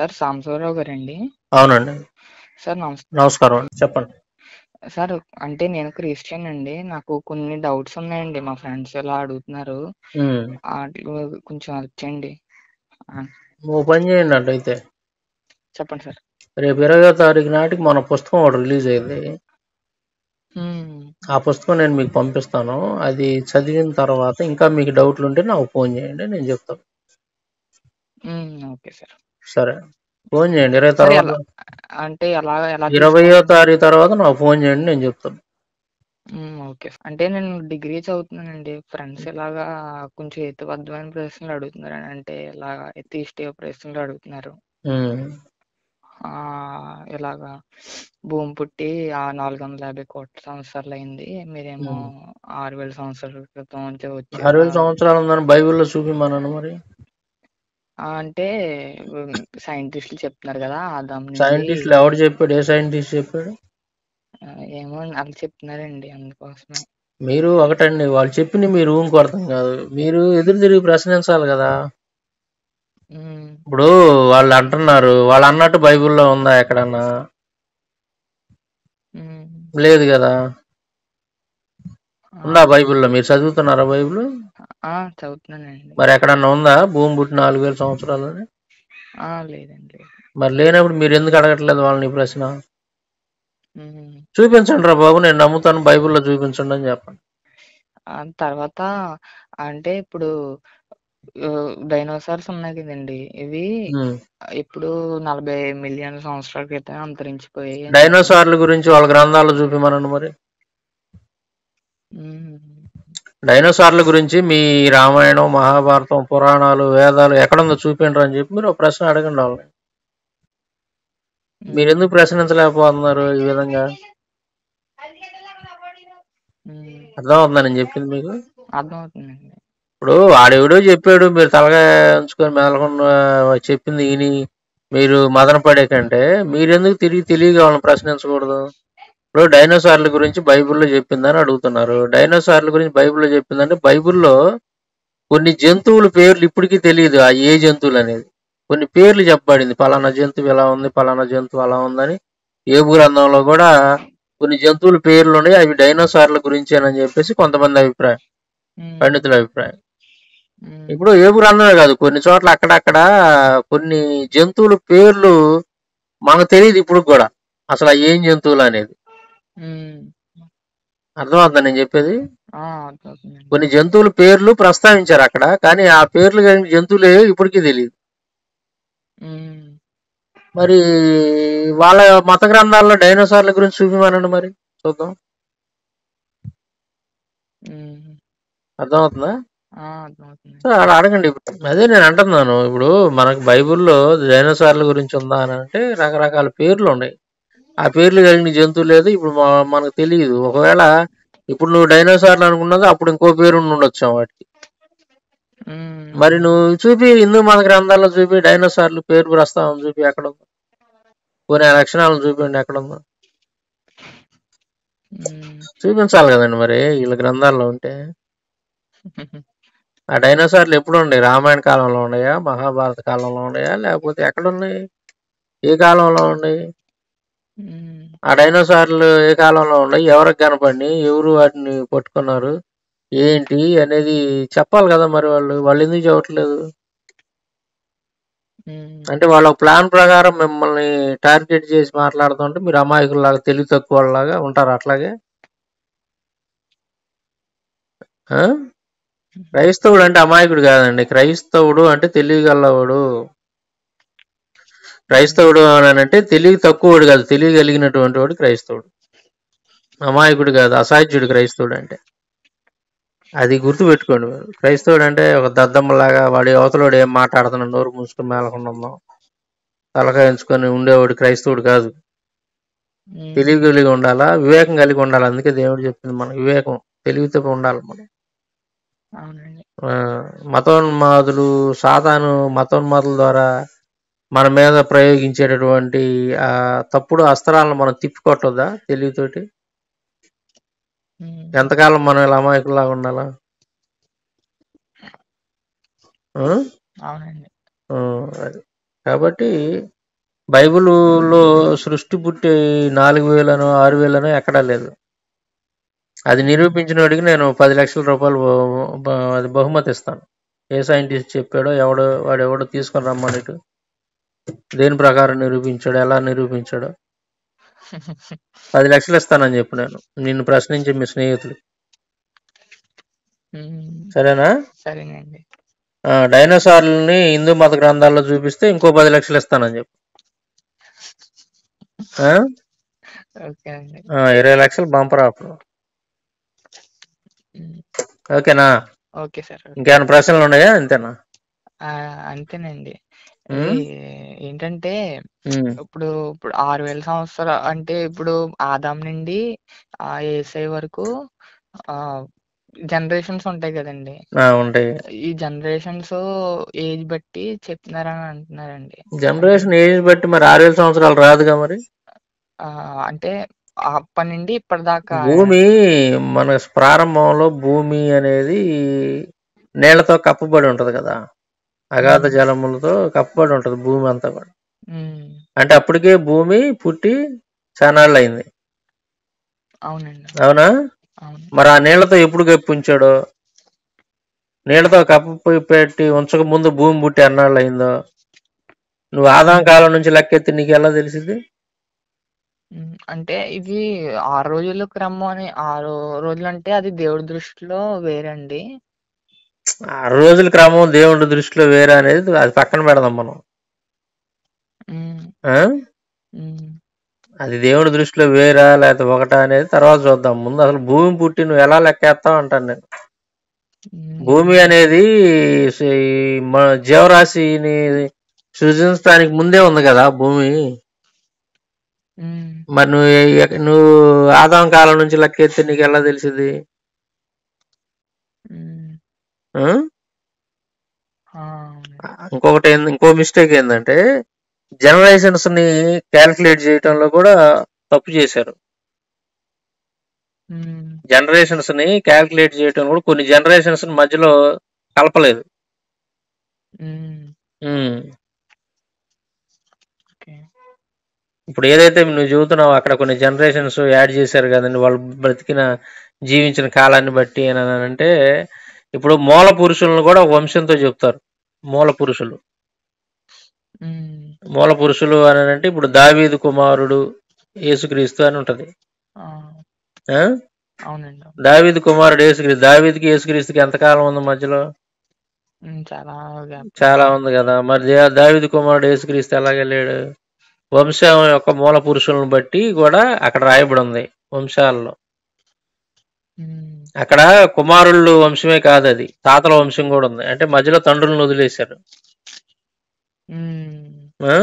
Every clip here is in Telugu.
సార్ సాంబశివరావు గారండి అవునండి సార్ నమస్తే నమస్కారం అండి చెప్పండి సార్ అంటే నేను క్రిస్టియన్ అండి నాకు కొన్ని డౌట్స్ ఉన్నాయండి మా ఫ్రెండ్స్ ఇలా అడుగుతున్నారు ఉమ్. వాటిలో కొంచెం హెల్ప్ చేయండి ఆ, ఓ పని చేయండి అట్లయితే చెప్పండి సార్ రేపు ఇరవయో తారీఖు నాటికి మన పుస్తకం ఒకటి రిలీజ్ అయింది మ్మ్. ఆ పుస్తకం నేను మీకు పంపిస్తాను అది చదివిన తర్వాత ఇంకా మీకు డౌట్లు ఉంటే నాకు ఫోన్ చేయండి నేను చెప్తాను మ్మ్, ఓకే సార్ సరే ఫోన్ చేయండి ఇరవై సార్ తర్వాత ఎలా అంటే ఎలా ఎలా ఇరవయో తారీఖు తర్వాత నాకు ఫోన్ చేయండి నేను చెప్తాను మ్మ్, ఓకే సార్ అంటే నేను డిగ్రీ చదువుతున్నానండి ఫ్రెండ్స్ ఇలాగా కొంచెం హేతుబద్ధమైన ప్రశ్నలు అడుగుతున్నారు అంటే ఇలాగా ఎత్తిష్ట ప్రశ్నలు అడుగుతున్నారు ఉమ్. ఆ ఇలాగా భూమి పుట్టి ఆ నాలుగు వందల యాభై కోట్ల సంవత్సరాలు అయింది మీరేమో ఆరు వేల సంవత్సరాల క్రితం నుంచి ఆరు వేల వచ్చారు సంవత్సరాలు ఉందని బైబిల్లో చూపిమన్నాను మరి ఆ, అంటే సైంటిస్టులు చెప్తున్నారు కదా ఆదాం నుంచి సైంటిస్టులు ఎవడు చెప్పాడు ఏ సైంటిస్ట్ చెప్పాడు ఆ, ఏమో అలా చెప్తున్నారండి అందుకోసమే మీరు ఒకటండి వాళ్ళు చెప్పింది మీరు ఊరికి అర్థం కాదు మీరు ఎదురు తిరిగి ప్రశ్నించాలి కదా మ్మ్. ఇప్పుడు వాళ్ళు అంటున్నారు వాళ్ళు అన్నట్టు బైబిల్లో ఉందా ఎక్కడన్నా మ్మ్. లేదు కదా ఆ, ఉందా బైబిల్లో మీరు చదువుతున్నారా బైబిల్ ఆ, చదువుతున్నానండి మరి ఎక్కడన్నా ఉందా భూమి పుట్టి నాలుగు వేల సంవత్సరాలని ఆ, లేదండి లేదు మరి లేనప్పుడు మీరు ఎందుకు అడగట్లేదు వాళ్ళని ఈ ప్రశ్న మ్మ్. చూపించండి రా బాబు నేను నమ్ముతాను బైబిల్లో చూపించండి అని చెప్పండి ఆ తర్వాత అంటే ఇప్పుడు డైనోసార్స్ ఉన్నాయి కదండి ఇవి ఉమ్. ఇప్పుడు నలభై మిలియన్ సంవత్సరాల క్రితం అంతరించిపోయాయి అని డైనోసార్ల గురించి వాళ్ళ గ్రంథాల్లో చూపిమనండి మరి మ్మ్. డైనోసార్ల గురించి మీ రామాయణం మహాభారతం పురాణాలు వేదాలు ఎక్కడుందో చూపిండ్రు అని చెప్పి మీరు ఒక ప్రశ్న అడగండి వాళ్ళని మీరు ఎందుకు ప్రశ్నించలేకపోతున్నారు ఈ విధంగా మ్మ్. అర్థమవుతుందా నేను చెప్పింది మీకు అర్థమవుతుందండి ఇప్పుడు ఆడెవడో చెప్పాడు మీరు తలగా ఉంచుకొని మెదలకుండా చెప్పింది విని మీరు మదన పడే కంటే మీరెందుకు తిరిగి తెలియగా వాళ్ళని ప్రశ్నించకూడదు ఇప్పుడు డైనోసార్ల గురించి బైబిల్లో చెప్పిందని అడుగుతున్నారు డైనోసార్ల గురించి బైబిల్లో చెప్పిందంటే బైబిల్లో కొన్ని జంతువుల పేర్లు ఇప్పటికీ తెలియదు ఆ ఏ జంతువులు అనేది కొన్ని పేర్లు చెప్పబడింది పలానా జంతువు ఇలా ఉంది పలానా జంతువు అలా ఉందని ఏబు గ్రంథంలో కూడా కొన్ని జంతువుల పేర్లు ఉన్నాయి అవి డైనోసార్ల గురించేనని చెప్పేసి కొంతమంది అభిప్రాయం మ్మ్. పండితుల అభిప్రాయం మ్మ్. ఇప్పుడు ఏబు గ్రంథమే కాదు కొన్ని చోట్ల అక్కడక్కడ కొన్ని జంతువుల పేర్లు మనకు తెలియదు ఇప్పుడు కూడా అసలు అవి ఏం జంతువులు అనేది మ్మ్. అర్థమవుతుందా నేను చెప్పేది ఆ, అర్థమవుతుందండి కొన్ని జంతువుల పేర్లు ప్రస్తావించారు అక్కడ కానీ ఆ పేర్లు కలిగిన జంతువులే ఇప్పటికీ తెలియదు మ్మ్. మరి వాళ్ళ మత గ్రంథాల్లో డైనోసార్ల గురించి చూపిమనండి మరి చూద్దాం మ్మ్. అర్థమవుతుందా ఆ, అర్థమవుతుంది సో అలా అడగండి అదే నేను అంటున్నాను ఇప్పుడు మనకు బైబిల్లో డైనోసార్ల గురించి ఉందా అని అంటే రకరకాల పేర్లు ఉన్నాయి ఆ పేర్లు కలిగిన జంతువు లేదు ఇప్పుడు మా- మనకు తెలియదు ఒకవేళ ఇప్పుడు నువ్వు డైనోసార్లు అనుకున్నది అప్పుడు ఇంకో పేరు ఉండి ఉండొచ్చు వాటికి మ్మ్. మరి నువ్వు చూపి హిందూ మత గ్రంథాల్లో చూపి డైనోసార్లు పేరు ప్రస్తావన చూపి ఎక్కడ ఉందో కొన్ని లక్షణాలను చూపించండి ఎక్కడ ఉందో మ్మ్. చూపించాలి కదండి మరి వీళ్ళ గ్రంథాల్లో ఉంటే ఆ డైనోసార్లు ఎప్పుడు ఉన్నాయి రామాయణ కాలంలో ఉన్నాయా మహాభారత కాలంలో ఉన్నాయా లేకపోతే ఎక్కడ ఉన్నాయి ఏ కాలంలో ఉన్నాయి మ్మ్. ఆ డైనోసార్లు ఏ కాలంలో ఉన్నాయి ఎవరికి కనపడినాయి ఎవరు వాటిని పట్టుకున్నారు ఏంటి అనేది చెప్పాలి కదా మరి వాళ్ళు వాళ్ళు ఎందుకు చెప్పట్లేదు మ్మ్. అంటే వాళ్ళ ప్లాన్ ప్రకారం మిమ్మల్ని టార్గెట్ చేసి మాట్లాడుతుంటే మీరు అమాయకుల్లాగా తెలివి తక్కువ వాళ్ళలాగా ఉంటారు అట్లాగే ఆ? క్రైస్తవుడు అంటే అమాయకుడు కాదండి క్రైస్తవుడు అంటే తెలియగలవాడు క్రైస్తవుడు అని అంటే తెలివి తక్కువడు కాదు తెలియగలిగినటువంటి వాడు క్రైస్తవుడు అమాయకుడు కాదు అసాధ్యుడు క్రైస్తవుడు అంటే అది గుర్తు పెట్టుకోండి మీరు క్రైస్తవుడు అంటే ఒక దద్దమ్మలాగా వాడి అవతలోడు ఏం మాట్లాడుతున్నాడు నోరు మూసుకొని మేలకుండా ఉందాం తలకాయ ఉంచుకొని ఉండేవాడు క్రైస్తవుడు కాదు మ్మ్. తెలివి కలిగి ఉండాలా వివేకం కలిగి ఉండాలి అందుకే దేవుడు చెప్పింది మన వివేకం తెలివితో ఉండాలి మనం అవునండి ఆ, మతోన్మాదులు సాతాను మతోన్మాదుల ద్వారా మన మీద ప్రయోగించేటటువంటి ఆ తప్పుడు అస్త్రాలను మనం తిప్పికొట్టొద్దా తెలివితోటి మ్మ్. ఎంతకాలం మనం ఇలా అమాయకుల్లాగా ఉండాలా ఆ? అవునండి ఆ, అది కాబట్టి బైబిల్లో సృష్టి పుట్టి నాలుగు వేలను ఆరు వేలను ఎక్కడా లేదు అది నిరూపించిన వాడికి నేను పది లక్షల రూపాయలు బహు- బ- అది బహుమతి ఇస్తాను ఏ సైంటిస్ట్ చెప్పాడో ఎవడో వాడు ఎవడో తీసుకొని రమ్మన్నట్టు దేని ప్రకారం నిరూపించాడు ఎలా నిరూపించాడో పది లక్షలు ఇస్తానని చెప్పు నేను నిన్ను ప్రశ్నించే మీ స్నేహితులు ఉమ్, సరేనా సరేనండి ఆ, డైనోసార్లని హిందూ మత గ్రంథాల్లో చూపిస్తే ఇంకో పది లక్షలు ఇస్తానని చెప్పు ఆ? ఓకే అండి ఆ, ఇరవై లక్షలు బంపర్ ఆఫర్ ఉమ్, ఓకేనా ఓకే సార్ ఇంకేమైనా ప్రశ్నలు ఉన్నాయా అంతేనా ఆ, అంతేనండి ఉమ్, అది ఏంటంటే ఉమ్, ఇప్పుడు ఇప్పుడు ఆరు వేల సంవత్సరాలు అంటే ఇప్పుడు ఆదాం నుండి ఆ ఏసై వరకు ఆ జనరేషన్స్ ఉంటాయి కదండి ఆ, ఉంటాయి ఈ జనరేషన్స్ ఏజ్ బట్టి చెప్తున్నారని అంటున్నారండి అంటే జనరేషన్ ఏజ్ బట్టి మరి ఆరు వేల సంవత్సరాలు రాదుగా మరి ఆ అంటే అప్పటి నుండి ఇప్పటిదాకా భూమి మన ప్రారంభంలో భూమి అనేది నీళ్లతో కప్పబడి ఉంటది కదా అగాధ ఉమ్, జలములతో కప్పబడి ఉంటది భూమి అంతా కూడా ఉమ్, అంటే అప్పటికే భూమి పుట్టి చానాళ్ళు అయింది అవునండి అవునా అవును మరి ఆ నీళ్లతో ఎప్పుడు కప్పి ఉంచాడో నీళ్లతో కప్పి పెట్టి ఉంచక ముందు భూమి పుట్టి ఎన్నాళ్ళు అయిందో నువ్వు ఆదాం ఉమ్, కాలం నుంచి లెక్కెత్తి నీకు ఎలా తెలిసింది ఉమ్, అంటే ఇది ఆరు రోజుల క్రమం అని ఆరు రోజులు అంటే అది దేవుడి దృష్టిలో వేరండి ఆరు రోజుల క్రమం దేవుడి దృష్టిలో వేరే అనేది అది పక్కన పెడదాం మనం ఉమ్, ఆ? ఉమ్, అది దేవుడి దృష్టిలో వేరా లేకపోతే ఒకటా అనేది తర్వాత చూద్దాం ముందు అసలు భూమి పుట్టి నువ్వు ఎలా లెక్కేస్తావు అంటాను నేను భూమి ఉమ్, అనేది స- ఈ మన జీవరాశిని సృజించడానికి ముందే ఉంది కదా భూమి ఉమ్, మరి నువ్వు ఎ- నువ్వు ఆదాం కాలం నుంచి లెక్కెత్తే నీకు ఎలా తెలిసింది ఉమ్, ఆ? ఆ, అవునండి ఇంకొకటి ఏంది ఇంకో మిస్టేక్ ఏంటంటే జనరేషన్స్ ని క్యాల్కులేట్ చేయటంలో కూడా తప్పు చేశారు ఉమ్, జనరేషన్స్ ని క్యాల్కులేట్ చేయటం కూడా కొన్ని జనరేషన్స్ మధ్యలో కలపలేదు ఉమ్, ఉమ్. ఓకే ఇప్పుడు ఏదైతే నువ్వు చెబుతున్నావో అక్కడ కొన్ని జనరేషన్స్ యాడ్ చేశారు కదండి వాళ్ళు బ్రతికిన జీవించిన కాలాన్ని బట్టి అని అని అంటే ఇప్పుడు మూల పురుషులను కూడా ఒక వంశంతో చెప్తారు మూల పురుషులు ఉమ్, మూల పురుషులు అని అంటే ఇప్పుడు దావీదు కుమారుడు యేసుక్రీస్తు అని ఉంటది ఆ, ఆ? అవునండి అవును. దావీదు కుమారుడు యేసుక్రీస్తు దావీదుకి యేసుక్రీస్తుకి ఎంతకాలం ఉంది మధ్యలో ఉమ్, చాలా గ్యాప్ చాలా ఉంది కదా మరి దే- దావీదు కుమారుడు యేసుక్రీస్తు ఎలాగెళ్ళాడు వంశం యొక్క మూల పురుషులను బట్టి కూడా అక్కడ రాయబడి ఉంది వంశాలలో ఉమ్, అక్కడ కుమారుళ్ళు వంశమే కాదు అది తాతల వంశం కూడా ఉంది అంటే మధ్యలో తండ్రులను వదిలేశారు ఉమ్, ఆ?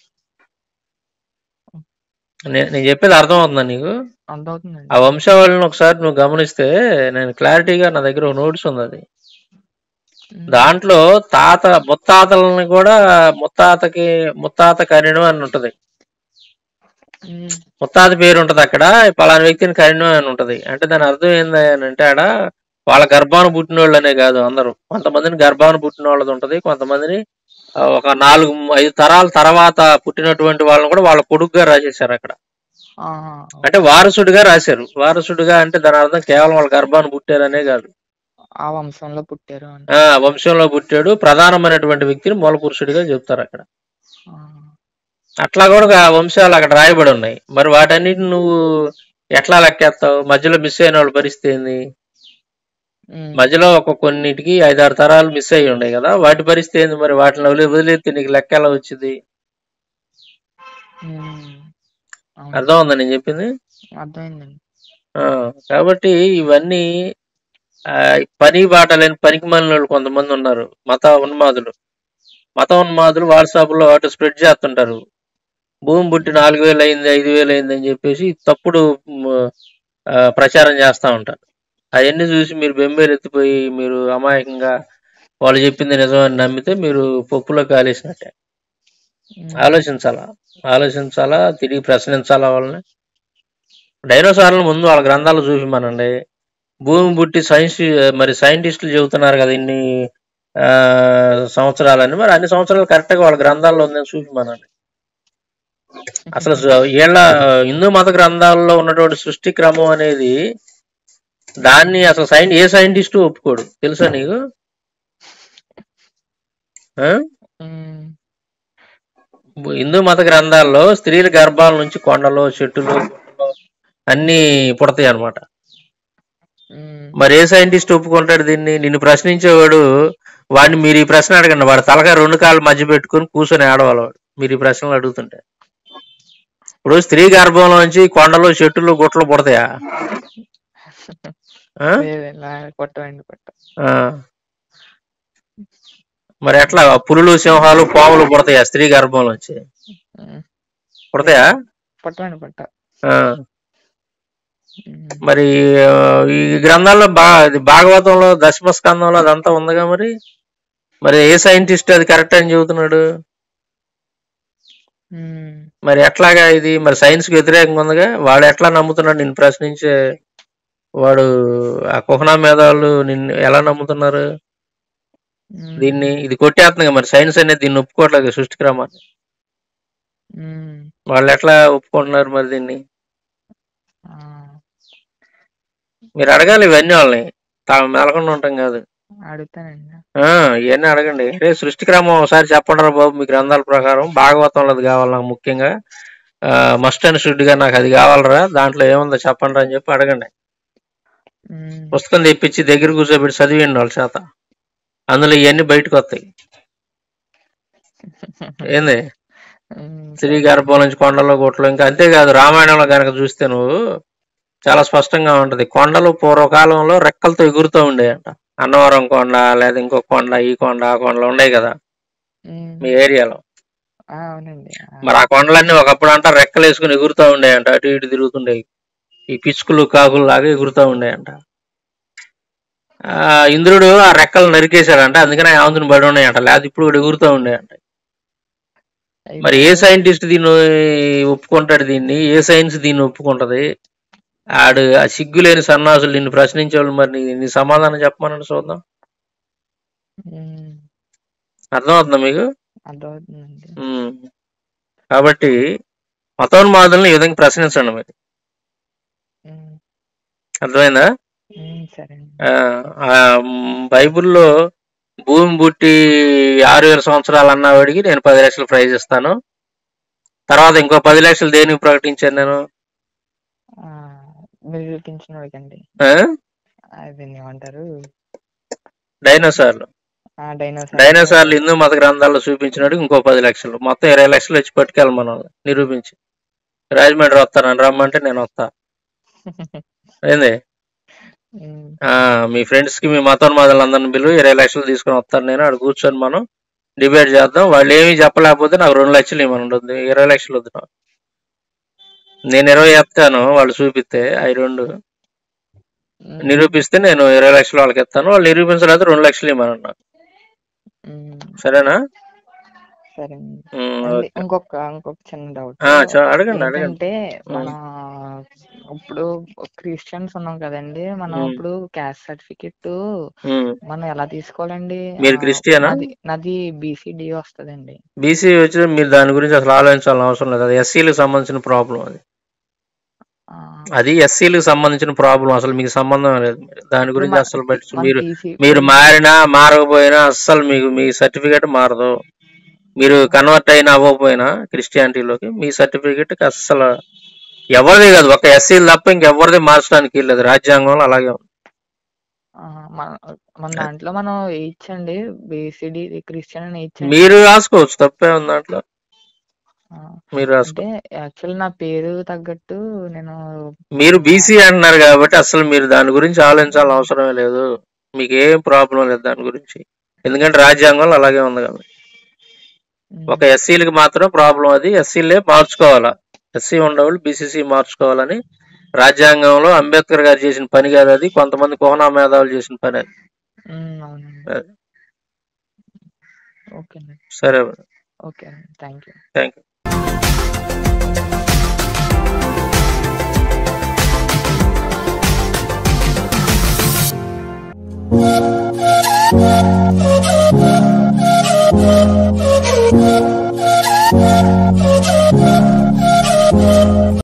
నే- నేను చెప్పేది అర్థం అవుతుందా నీకు అర్థమవుతుందండి ఆ వంశావళిని ఒకసారి నువ్వు గమనిస్తే నేను క్లారిటీగా నా దగ్గర ఒక నోట్స్ ఉంది అది ఉమ్, దాంట్లో తాత ముత్తాతలని కూడా ముత్తాతకి ముత్తాత కరిణం అని ఉంటది ఉమ్, ముత్తాత పేరు ఉంటది అక్కడ పలానా వ్యక్తిని కరిణం అని ఉంటది అంటే దాని అర్థం ఏంది అని అంటే ఆడ వాళ్ళ గర్భాన పుట్టిన వాళ్ళనే కాదు అందరూ కొంతమందిని గర్భాన పుట్టిన వాళ్ళది ఉంటది కొంతమందిని ఆ, ఒక నాలుగు ఐదు తరాల తర్వాత పుట్టినటువంటి వాళ్ళని కూడా వాళ్ళ కొడుకుగా రాసేసారు అక్కడ ఆ, అంటే వారసుడిగా రాశారు వారసుడిగా అంటే దాని అర్థం కేవలం వాళ్ళ గర్భాన్ని పుట్టారనే కాదు ఆ వంశంలో పుట్టారు అని ఆ వంశంలో పుట్టాడు ప్రధానమైనటువంటి వ్యక్తిని మూల పురుషుడిగా చెప్తారు అక్కడ ఆ, అట్లా కూడా ఆ వంశాలు అక్కడ రాయబడి ఉన్నాయి మరి వాటన్నిటిని నువ్వు ఎట్లా లెక్కేస్తావు మధ్యలో మిస్ అయిన వాళ్ళ పరిస్థితి ఏంది ఉమ్, మధ్యలో ఒక కొన్నిటికి ఐదారు తరాలు మిస్ అయ్యి ఉన్నాయి కదా వాటి పరిస్థితి ఏంది మరి వాటిని వదిలి వదిలేస్తే నీకు లెక్క ఎలా వచ్చింది ఉమ్, అవును అర్థం ఉందా నేను చెప్పింది అర్థమైందండి ఆ, కాబట్టి ఇవన్నీ ఆ, పని బాట లేని పనికి వాళ్ళు కొంతమంది ఉన్నారు మత ఉన్మాదులు మత ఉన్మాదులు వాట్సాప్లో అటు స్ప్రెడ్ చేస్తుంటారు భూమి పుట్టి నాలుగు వేలు అయింది ఐదు వేలు అయింది అని చెప్పేసి తప్పుడు మ్, ఆ, ప్రచారం చేస్తూ ఉంటారు అవన్నీ చూసి మీరు బెంబేలు ఎత్తిపోయి మీరు అమాయకంగా వాళ్ళు చెప్పింది నిజమని నమ్మితే మీరు పప్పులో కాలేసినట్టే ఉమ్, ఆలోచించాలా ఆలోచించాలా తిరిగి ప్రశ్నించాలా వాళ్ళని డైనోసార్లు ముందు వాళ్ళ గ్రంథాలు చూపిమనండి భూమి పుట్టి సైన్స్ మరి సైంటిస్టులు చెబుతున్నారు కదా ఇన్ని ఆ, సంవత్సరాలని మరి అన్ని సంవత్సరాలు కరెక్ట్గా వాళ్ళ గ్రంథాల్లో ఉందని చూపిమనండి అసలు స- వీళ్ళ హిందూ మత గ్రంథాల్లో ఉన్నటువంటి సృష్టి క్రమం అనేది దాన్ని అసలు సైన్ ఏ సైంటిస్ట్ ఒప్పుకోడు తెలుసా నీకు ఆ? ఉమ్, హిందూ మత గ్రంథాల్లో స్త్రీల గర్భాల నుంచి కొండలు చెట్టులు గుట్టలు అన్ని పుడతాయి అన్నమాట ఉమ్, మరి ఏ సైంటిస్ట్ ఒప్పుకుంటాడు దీన్ని నిన్ను ప్రశ్నించేవాడు వాడిని మీరు ఈ ప్రశ్న అడగండి వాడు తలగా రెండు కాళ్ళు మధ్య పెట్టుకుని కూర్చొని ఆడవాలి వాడు మీరు ఈ ప్రశ్నలు అడుగుతుంటే ఇప్పుడు స్త్రీ గర్భంలో నుంచి కొండలు చెట్టులు గుట్టలు పుడతాయా ఆ? లేదు ఇలా కొట్టమండి కొట్ట ఆ. మరి ఎట్లా పులులు సింహాలు పాములు పుడతాయా స్త్రీ గర్భం నుంచి ఉమ్, పుడతాయా పట్టమండి పట్ట ఆ. ఉమ్, మరి ఆ, ఈ గ్రంథాల్లో బా ఇది భాగవతంలో దశమ స్కందంలో అదంతా ఉందిగా మరి మరి ఏ సైంటిస్ట్ అది కరెక్ట్ అని చెబుతున్నాడు ఉమ్, మరి ఎట్లాగా ఇది మరి సైన్స్ కి వ్యతిరేకంగా ఉందిగా వాడు ఎట్లా నమ్ముతున్నాడు నిన్ను ప్రశ్నించే వాడు ఆ కుహనా మేధావులు నిన్ను ఎలా నమ్ముతున్నారు ఉమ్, దీన్ని ఇది కొట్టేస్తుంది మరి సైన్స్ అనేది దీన్ని ఒప్పుకోవట్లేదు సృష్టి క్రమాన్ని ఉమ్, వాళ్ళు ఎట్లా ఒప్పుకుంటున్నారు మరి దీన్ని ఆ, మీరు అడగాలి ఇవన్నీ వాళ్ళని తాము మెలకుండా ఉంటాం కాదు అడుగుతానండి ఆ ఇవన్నీ అడగండి రే సృష్టి క్రమం ఒకసారి చెప్పండి రా బాబు మీ గ్రంథాల ప్రకారం భాగవతంలో అది కావాలి నాకు ముఖ్యంగా మస్ట్ అండ్ షుడ్ గా నాకు అది కావాలరా దాంట్లో ఏముందో చెప్పండి రా అని చెప్పి అడగండి ఉమ్, పుస్తకం తెప్పించి దగ్గర కూర్చోబెట్టి చదివిండి వాళ్ళ చేత అందులో ఇవన్నీ బయటకు వస్తాయి ఏంది ఉమ్, స్త్రీ గర్భం నుంచి కొండలు గుట్టలు ఇంకా అంతేకాదు రామాయణంలో కనుక చూస్తే నువ్వు చాలా స్పష్టంగా ఉంటది కొండలు పూర్వకాలంలో రెక్కలతో ఎగురుతూ ఉండేయంట అన్నవరం కొండ లేదా ఇంకో కొండ ఈ కొండ ఆ కొండలు ఉన్నాయి కదా ఉమ్, మీ ఏరియాలో ఆ, అవునండి ఆ, మరి ఆ కొండలన్నీ ఒకప్పుడు అంట రెక్కలు వేసుకుని ఎగురుతూ ఉండేయంట అటు ఇటు తిరుగుతుండేవి ఈ పిచ్చుకలు కాకులు లాగా ఎగురుతూ ఉండేయంట ఆ ఇంద్రుడు ఆ రెక్కలు నరికేశాడంట అందుకని ఆ ఆంధ్రుని పడి ఉన్నాయంట లేదా ఇప్పుడు కూడా ఎగురుతూ ఉండేయంట మరి ఏ సైంటిస్ట్ దీన్ని ఒప్పుకుంటాడు దీన్ని ఏ సైన్స్ దీన్ని ఒప్పుకుంటది ఆడు ఆ సిగ్గులేని సన్నాసులు నిన్ను ప్రశ్నించే వాళ్ళు మరి నీ- నీ సమాధానం చెప్పమనండి చూద్దాం ఉమ్, అర్థమవుతుందా మీకు అర్థమవుతుందండి ఉమ్. కాబట్టి మతోన్మాదులను ఈ విధంగా ప్రశ్నించండి మరి ఉమ్, అర్థమైందా ఉమ్, సరే అండి ఆ, ఆ, మ్, బైబిల్లో భూమి పుట్టి ఆరు వేల సంవత్సరాలు అన్నవాడికి నేను పది లక్షలు ప్రైజ్ ఇస్తాను తర్వాత ఇంకో పది లక్షలు దేనికి ప్రకటించాను నేను ఆ, మీరు చూపించిన వాడికండి ఆ? అది ఏమంటారు డైనోసార్లు ఆ డైనోసార్ డైనోసార్లు హిందూ మత గ్రంథాల్లో చూపించినట్టు ఇంకో పది లక్షలు మొత్తం ఇరవై లక్షలు వచ్చి పట్టుకెళ్ళి మనం నిరూపించి రాజమండ్రి వస్తానని రమ్మంటే నేను వస్తా ఏంది ఉమ్, ఆ, మీ ఫ్రెండ్స్ కి మీ మతోన్మాదులు అందరిని బిల్లు ఇరవై లక్షలు తీసుకొని వస్తాను నేను అక్కడ కూర్చొని మనం డిబేట్ చేద్దాం వాళ్ళు ఏమీ చెప్పలేకపోతే నాకు రెండు లక్షలు ఇవ్వమని ఉంటుంది ఇరవై లక్షలు వద్దు నాకు. నేను ఇరవై చెప్తాను వాళ్ళు చూపిస్తే అవి రెండు ఉమ్, నిరూపిస్తే నేను ఇరవై లక్షలు వాళ్ళకి ఇస్తాను వాళ్ళు నిరూపించలేదు రెండు లక్షలు ఇవ్వమన్నా ఉమ్, సరేనా సరే అండి ఉమ్, అండి, ఓకే. ఇంకొక ఇంకొక చిన్న డౌట్ ఆ, చ- అడగండి అడగండి ఏంటంటే మన ఇప్పుడు క్రిస్టియన్స్ ఉన్నాం కదండి మనం ఉమ్. ఇప్పుడు క్యాస్ట్ సర్టిఫికెట్ ఉమ్. మనం ఎలా తీసుకోవాలండి మీరు ఆ, క్రిస్టియనా నాది నాది బీసీడీ వస్తదండి బీసీ వచ్చి మీరు దాని గురించి అసలు ఆలోచించాల్సిన అవసరం లేదు అది ఎస్సీలకు సంబంధించిన ప్రాబ్లం అది ఆ, అది ఎస్సీలకు సంబంధించిన ప్రాబ్లం అసలు మీకు సంబంధం లేదు దాని ఇప్పుడు గురించి మ- అసలు తి- పట్టించు మన మీరు తీసి మీరు మారినా మారకపోయినా అస్సలు మీకు మీ సర్టిఫికేట్ మారదు మీరు కన్వర్ట్ అయినా అవ్వకపోయినా క్రిస్టియానిటీలోకి మీ సర్టిఫికేట్ అస్సలు ఎవరిది కాదు ఒక ఎస్సీలు తప్ప ఇంకెవరిది మార్చడానికి లేదు రాజ్యాంగంలో అలాగే ఉంది ఆ, మన మన దాంట్లో మనం ఇచ్చండి బీసీడీ క్రిస్టియన్ అని ఇచ్చండి మీరు రాసుకోవచ్చు తప్పే ఉంది దాంట్లో మీరు రాసుకో అంటే యాక్చువల్ నా పేరు తగ్గట్టు నేను మీరు బీసీ అంటున్నారు కాబట్టి అసలు మీరు దాని గురించి ఆలోచించాల్సిన అవసరమే లేదు మీకు ఏం ప్రాబ్లం లేదు దాని గురించి ఎందుకంటే రాజ్యాంగంలో అలాగే ఉంది కాబట్టి ఉమ్, ఒక ఎస్సీలకి మాత్రం ప్రాబ్లం అది ఎస్సీలే మార్చుకోవాలా ఎస్సీ ఉండేవాళ్ళు బీసీసీ మార్చుకోవాలని రాజ్యాంగంలో అంబేద్కర్ గారు చేసిన పని కాదు అది కొంతమంది కోనా మేధావులు చేసిన పని అది ఉమ్, అవునండి అది. ఓకే అండి సరే ఓకే అండి థ్యాంక్ యూ థ్యాంక్ యూ